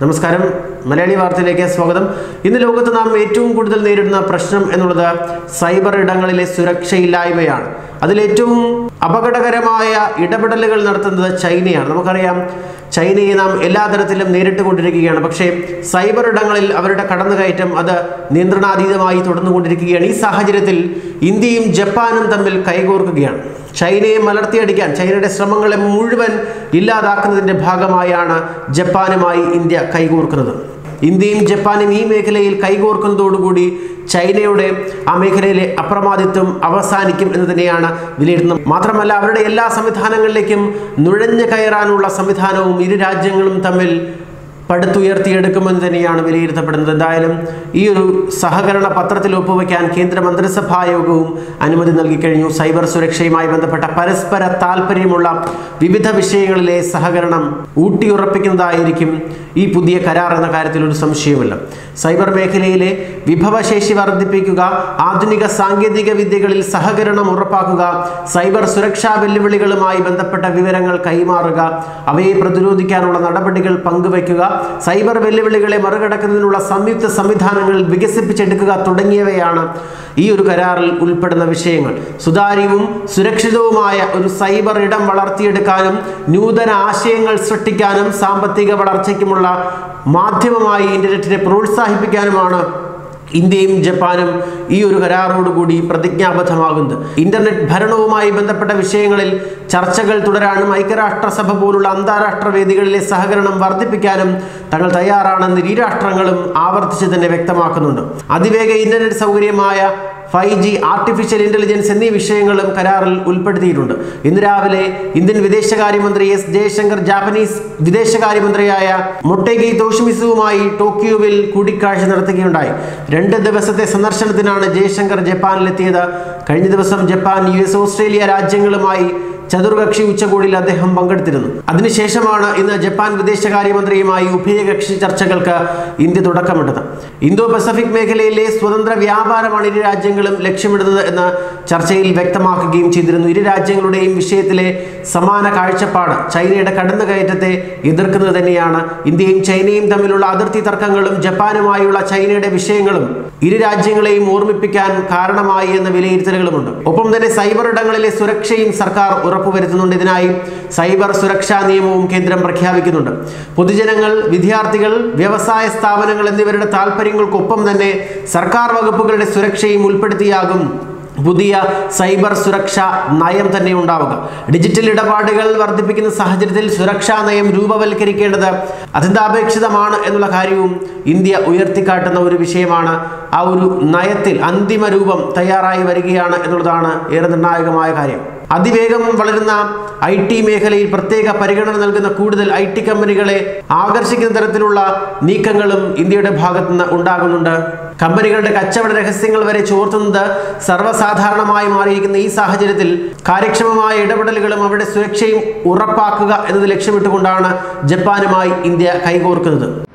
നമസ്കാരം മലയാളി വാർത്തയിലേക്ക് സ്വാഗതം ഇന്ന് ലോകത്ത് നാം ഏറ്റവും കൂടുതൽ നേരിടുന്ന പ്രശ്നം എന്നുള്ളത് സൈബർ ഇടങ്ങളിലെ സുരക്ഷയില്ലായ്മയാണ് അതിലേറ്റവും അപകടകരമായ ഇടപെടലുകൾ നടത്തുന്നത് ചൈനയാണ് നമുക്കറിയാം ചൈനയെ നാം എല്ലാ തരത്തിലും നേരിട്ട് കൊണ്ടിരിക്കുകയാണ് പക്ഷേ സൈബർ ഇടങ്ങളിൽ അവരുടെ കടന്നുകയറ്റം അത് നിയന്ത്രണാതീതമായി തുടർന്നുകൊണ്ടിരിക്കുകയാണ് ഈ സാഹചര്യത്തിൽ ഇന്ത്യയും ജപ്പാനും തമ്മിൽ കൈകോർക്കുകയാണ് ചൈനയെ മലർത്തിയടിക്കാൻ ചൈനയുടെ ശ്രമങ്ങളെ മുഴുവൻ ഇല്ലാതാക്കുന്നതിൻ്റെ ഭാഗമായാണ് ജപ്പാനുമായി ഇന്ത്യ കൈകോർക്കുന്നത് ഇന്ത്യയും ജപ്പാനും ഈ മേഖലയിൽ കൈകോർക്കുന്നതോടുകൂടി ചൈനയുടെ ആ മേഖലയിലെ അപ്രമാദിത്വം അവസാനിക്കും എന്ന് തന്നെയാണ് വിലയിരുത്തുന്നത് മാത്രമല്ല അവരുടെ എല്ലാ സംവിധാനങ്ങളിലേക്കും നുഴഞ്ഞു കയറാനുള്ള സംവിധാനവും ഇരു രാജ്യങ്ങളും തമ്മിൽ പടുത്തുയർത്തിയെടുക്കുമെന്ന് തന്നെയാണ് വിലയിരുത്തപ്പെടുന്നത് എന്തായാലും ഈ ഒരു സഹകരണ പത്രത്തിൽ ഒപ്പുവയ്ക്കാൻ കേന്ദ്ര മന്ത്രിസഭാ യോഗവും അനുമതി നൽകിക്കഴിഞ്ഞു സൈബർ സുരക്ഷയുമായി ബന്ധപ്പെട്ട പരസ്പര താല്പര്യമുള്ള വിവിധ വിഷയങ്ങളിലെ സഹകരണം ഊട്ടിയുറപ്പിക്കുന്നതായിരിക്കും ഈ പുതിയ കരാർ എന്ന കാര്യത്തിൽ ഒരു സംശയവുമില്ല സൈബർ മേഖലയിലെ വിഭവശേഷി വർദ്ധിപ്പിക്കുക ആധുനിക സാങ്കേതിക വിദ്യകളിൽ സഹകരണം ഉറപ്പാക്കുക സൈബർ സുരക്ഷാ വെല്ലുവിളികളുമായി ബന്ധപ്പെട്ട വിവരങ്ങൾ കൈമാറുക അവയെ പ്രതിരോധിക്കാനുള്ള നടപടികൾ പങ്കുവയ്ക്കുക സൈബർ വെല്ലുവിളികളെ മറികടക്കുന്നതിനുള്ള സംയുക്ത സംവിധാനങ്ങൾ വികസിപ്പിച്ചെടുക്കുക തുടങ്ങിയവയാണ് ഈ ഒരു കരാറിൽ ഉൾപ്പെടുന്ന വിഷയങ്ങൾ സുതാര്യവും സുരക്ഷിതവുമായ ഒരു സൈബർ ഇടം വളർത്തിയെടുക്കാനും നൂതന ആശയങ്ങൾ സൃഷ്ടിക്കാനും സാമ്പത്തിക വളർച്ചയ്ക്കുമുള്ള മാധ്യമമായി ഇന്റർനെറ്റിനെ പ്രോത്സാഹിപ്പിക്കാനുമാണ് ഇന്ത്യയും ജപ്പാനും ഈ ഒരു കരാറോടുകൂടി പ്രതിജ്ഞാബദ്ധമാകുന്നത് ഇന്റർനെറ്റ് ഭരണവുമായി ബന്ധപ്പെട്ട വിഷയങ്ങളിൽ ചർച്ചകൾ തുടരാനും ഐക്യരാഷ്ട്രസഭ പോലുള്ള അന്താരാഷ്ട്ര വേദികളിലെ സഹകരണം വർദ്ധിപ്പിക്കാനും തങ്ങൾ തയ്യാറാണെന്ന് ഇരു രാഷ്ട്രങ്ങളും ആവർത്തിച്ച് തന്നെ വ്യക്തമാക്കുന്നുണ്ട് അതിവേഗ ഇന്റർനെറ്റ് സൗകര്യമായ ഫൈവ് ജി ആർട്ടിഫിഷ്യൽ ഇന്റലിജൻസ് എന്നീ വിഷയങ്ങളും കരാറിൽ ഉൾപ്പെടുത്തിയിട്ടുണ്ട് ഇന്ന് രാവിലെ ഇന്ത്യൻ വിദേശകാര്യമന്ത്രി എസ് ജയശങ്കർ ജാപ്പനീസ് വിദേശകാര്യമന്ത്രിയായ മൊട്ടേഗി തോഷിമിസുവുമായി ടോക്കിയോവിൽ കൂടിക്കാഴ്ച നടത്തുകയുണ്ടായി രണ്ട് ദിവസത്തെ സന്ദർശനത്തിനാണ് ജയശങ്കർ ജപ്പാനിലെത്തിയത് കഴിഞ്ഞ ദിവസം ജപ്പാൻ യു എസ് ഓസ്ട്രേലിയ രാജ്യങ്ങളുമായി ചതുർകക്ഷി ഉച്ചകോടിയിൽ അദ്ദേഹം പങ്കെടുത്തിരുന്നു അതിനുശേഷമാണ് ഇന്ന് ജപ്പാൻ വിദേശകാര്യമന്ത്രിയുമായി ഉഭയകക്ഷി ചർച്ചകൾക്ക് ഇന്ത്യ തുടക്കമിട്ടത് ഇന്തോ പസഫിക് മേഖലയിലെ സ്വതന്ത്ര വ്യാപാരമാണ് ഇരു രാജ്യങ്ങളും ലക്ഷ്യമിടുന്നത് എന്ന് ചർച്ചയിൽ വ്യക്തമാക്കുകയും ചെയ്തിരുന്നു ഇരു രാജ്യങ്ങളുടെയും വിഷയത്തിലെ സമാന കാഴ്ചപ്പാട് ചൈനയുടെ കടന്നുകയറ്റത്തെ എതിർക്കുന്നത് തന്നെയാണ് ഇന്ത്യയും ചൈനയും തമ്മിലുള്ള അതിർത്തി തർക്കങ്ങളും ജപ്പാനുമായുള്ള ചൈനയുടെ വിഷയങ്ങളും ഇരു രാജ്യങ്ങളെയും ഓർമ്മിപ്പിക്കാൻ കാരണമായി എന്ന വിലയിരുത്തലുകളുമുണ്ട് ഒപ്പം തന്നെ സൈബർ ഇടങ്ങളിലെ സുരക്ഷയും സർക്കാർ ഉറപ്പുവരുത്തുന്നുണ്ട് ഇതിനായി സൈബർ സുരക്ഷാ നിയമവും കേന്ദ്രം പ്രഖ്യാപിക്കുന്നുണ്ട് പൊതുജനങ്ങൾ വിദ്യാർത്ഥികൾ വ്യവസായ സ്ഥാപനങ്ങൾ എന്നിവരുടെ താല്പര്യങ്ങൾക്കൊപ്പം തന്നെ സർക്കാർ വകുപ്പുകളുടെ സുരക്ഷയും ഉൾപ്പെടുത്തിയാകും പുതിയ സൈബർ സുരക്ഷാ നയം തന്നെ ഉണ്ടാവുക ഡിജിറ്റൽ ഇടപാടുകൾ വർദ്ധിപ്പിക്കുന്ന സാഹചര്യത്തിൽ സുരക്ഷാ നയം രൂപവൽക്കരിക്കേണ്ടത് അത്യന്താപേക്ഷിതമാണ് എന്നുള്ള കാര്യവും ഇന്ത്യ ഉയർത്തിക്കാട്ടുന്ന ഒരു വിഷയമാണ് ആ ഒരു നയത്തിൽ അന്തിമ രൂപം തയ്യാറായി വരികയാണ് എന്നുള്ളതാണ് ഏറെ നിർണായകമായ കാര്യം അതിവേഗം വളരുന്ന ഐ ടി മേഖലയിൽ പ്രത്യേക പരിഗണന നൽകുന്ന കൂടുതൽ ഐ ടി കമ്പനികളെ ആകർഷിക്കുന്ന തരത്തിലുള്ള നീക്കങ്ങളും ഇന്ത്യയുടെ ഭാഗത്തു നിന്ന് ഉണ്ടാകുന്നുണ്ട് കമ്പനികളുടെ കച്ചവട രഹസ്യങ്ങൾ വരെ ചോർത്തുന്നത് സർവ്വസാധാരണമായി മാറിയിരിക്കുന്ന ഈ സാഹചര്യത്തിൽ കാര്യക്ഷമമായ ഇടപെടലുകളും അവരുടെ സുരക്ഷയും ഉറപ്പാക്കുക എന്നത് ലക്ഷ്യമിട്ടുകൊണ്ടാണ് ജപ്പാനുമായി ഇന്ത്യ കൈകോർക്കുന്നത്